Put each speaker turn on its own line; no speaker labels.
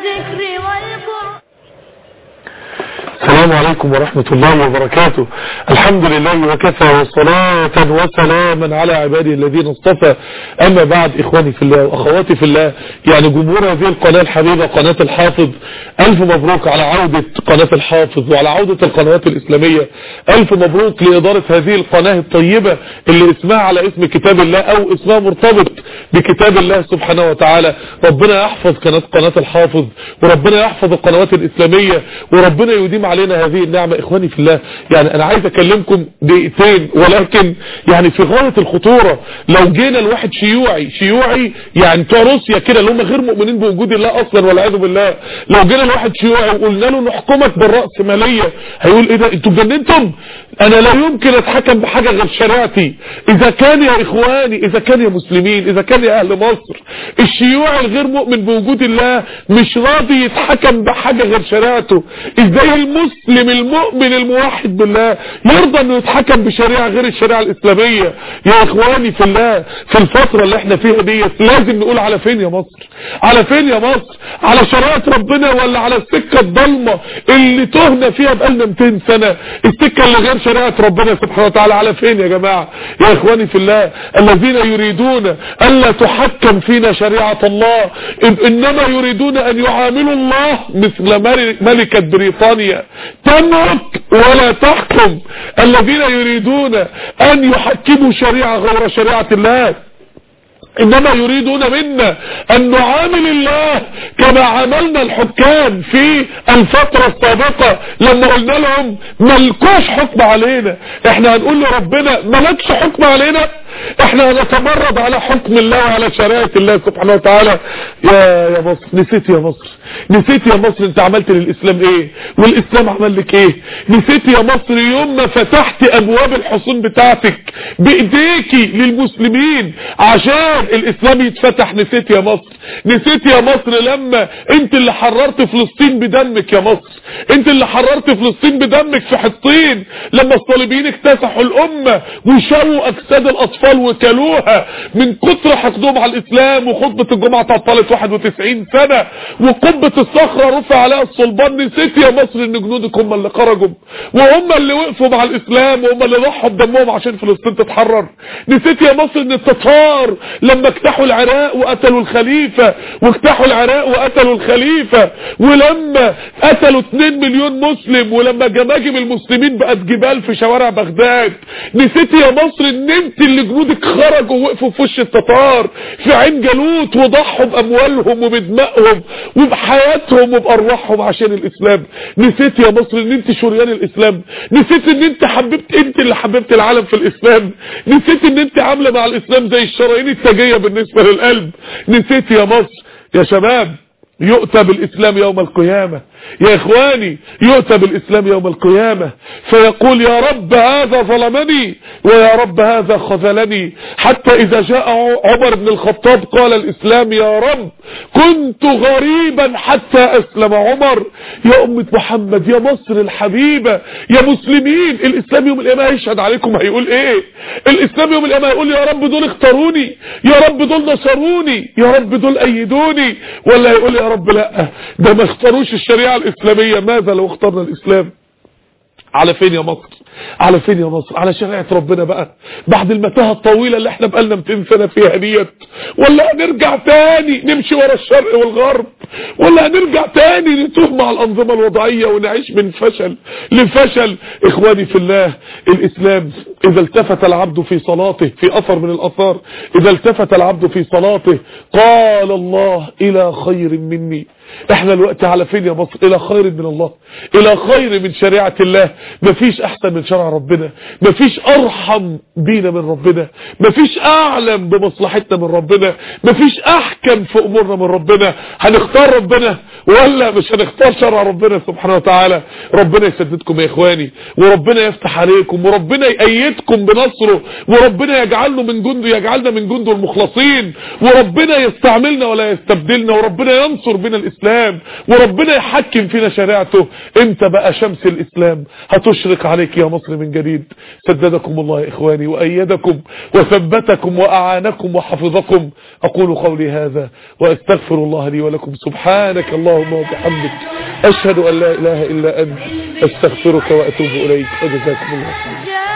الذكر والقرآن
السلام عليكم ورحمة الله وبركاته الحمد لله وكفى وصلاة وسلاما على عباده الذين اصطفى أما بعد إخواني في الله وأخواتي في الله يعني جمهور هذه القناة الحبيبة قناة الحافظ ألف مبروك على عودة قناة الحافظ وعلى عودة القنوات الإسلامية ألف مبروك لإدارة هذه القناة الطيبة اللي اسمها على اسم كتاب الله أو اسمها مرتبط بكتاب الله سبحانه وتعالى ربنا يحفظ قناة قناة الحافظ وربنا يحفظ القنوات الإسلامية وربنا يديم علينا هذه النعمة إخواني في الله يعني أنا عايز أكلمكم دقيقتين ولكن يعني في غاية الخطورة لو جينا الواحد شيوعي شيوعي يعني بتوع روسيا كده اللي هم غير مؤمنين بوجود الله أصلا والعياذ بالله لو جينا الواحد شيوعي وقلنا له نحكمك بالرأسمالية هيقول إيه ده أنتوا اتجننتم أنا لا يمكن أتحكم بحاجة غير شريعتي إذا كان يا إخواني إذا كان يا مسلمين إذا كان يا أهل مصر الشيوعي الغير مؤمن بوجود الله مش راضي يتحكم بحاجة غير شريعته إزاي المسلم المؤمن الموحد بالله يرضى انه يتحكم بشريعة غير الشريعة الاسلامية يا اخواني في الله في الفترة اللي احنا فيها ديت لازم نقول على فين يا مصر على فين يا مصر على شريعة ربنا ولا على السكة الضلمة اللي تهنا فيها بقالنا 200 سنة السكة اللي غير شريعة ربنا سبحانه وتعالى على فين يا جماعة يا اخواني في الله الذين يريدون الا تحكم فينا شريعة الله انما يريدون ان يعاملوا الله مثل ملكة بريطانيا تملك ولا تحكم الذين يريدون ان يحكموا شريعة غير شريعة الله انما يريدون منا ان نعامل الله كما عاملنا الحكام في الفترة السابقة لما قلنا لهم ملكوش حكم علينا احنا هنقول لربنا ملكش حكم علينا احنا هنتمرد على حكم الله وعلى شريعة الله سبحانه وتعالى يا يا مصر نسيت يا مصر نسيت يا مصر انت عملت للاسلام ايه والاسلام عمل لك ايه نسيت يا مصر يوم ما فتحت ابواب الحصون بتاعتك بايديكي للمسلمين عشان الاسلام يتفتح نسيت يا مصر نسيت يا مصر لما انت اللي حررت فلسطين بدمك يا مصر انت اللي حررت فلسطين بدمك في حطين لما الصليبيين اكتسحوا الامة وشووا اجساد الاطفال وكلوها من كتر حقدهم على الاسلام وخطبة الجمعة تعطلت 91 سنة وقبة الصخرة رفع عليها الصلبان نسيت يا مصر ان جنودك هم اللي خرجوا وهم اللي وقفوا مع الاسلام وهم اللي ضحوا بدمهم عشان فلسطين تتحرر نسيت يا مصر ان التتار لما اجتاحوا العراق وقتلوا الخليفة واجتاحوا العراق وقتلوا الخليفة ولما قتلوا 2 مليون مسلم ولما جماجم المسلمين بقت جبال في شوارع بغداد نسيت يا مصر ان انت اللي جنودك خرجوا ووقفوا في وش التتار في عين جالوت وضحوا باموالهم وبدمائهم وبحياتهم وبارواحهم عشان الاسلام نسيت يا مصر ان انت شريان الاسلام نسيت ان انت حببت انت اللي حببت العالم في الاسلام نسيت ان انت عامله مع الاسلام زي الشرايين التاجيه بالنسبه للقلب نسيت يا مصر يا شباب يؤتى بالإسلام يوم القيامة يا إخواني يؤتى بالإسلام يوم القيامة فيقول يا رب هذا ظلمني ويا رب هذا خذلني حتى إذا جاء عمر بن الخطاب قال الإسلام يا رب كنت غريبا حتى أسلم عمر يا أمة محمد يا مصر الحبيبة يا مسلمين الإسلام يوم القيامة هيشهد عليكم هيقول إيه الإسلام يوم القيامة هيقول يا رب دول اختاروني يا رب دول نصروني يا رب دول أيدوني ولا هيقول يا رب لا ده ما اختاروش الشريعة الإسلامية ماذا لو اخترنا الإسلام على فين يا مصر على فين يا مصر على شريعة ربنا بقى بعد المتاهة الطويلة اللي احنا بقالنا 200 سنة فيها ديت ولا هنرجع تاني نمشي ورا الشرق والغرب ولا هنرجع تاني نتوه مع الأنظمة الوضعية ونعيش من فشل لفشل إخواني في الله الإسلام إذا التفت العبد في صلاته في أثر من الأثار إذا التفت العبد في صلاته قال الله إلى خير مني احنا الوقت على فين يا مصر الى خير من الله الى خير من شريعة الله مفيش احسن من شرع ربنا مفيش ارحم بينا من ربنا مفيش اعلم بمصلحتنا من ربنا مفيش احكم في امورنا من ربنا هنختار ربنا ولا مش هنختار شرع ربنا سبحانه وتعالى ربنا يسددكم يا اخواني وربنا يفتح عليكم وربنا يأيدكم بنصره وربنا يجعلنا من جنده يجعلنا من جنده المخلصين وربنا يستعملنا ولا يستبدلنا وربنا ينصر بنا الاسلام وربنا يحكم فينا شريعته امتى بقى شمس الاسلام هتشرق عليك يا مصر من جديد سددكم الله يا اخواني وايدكم وثبتكم واعانكم وحفظكم اقول قولي هذا واستغفر الله لي ولكم سبحانك اللهم اللهم وبحمدك أشهد أن لا إله إلا أنت أستغفرك وأتوب إليك وجزاكم الله خيرا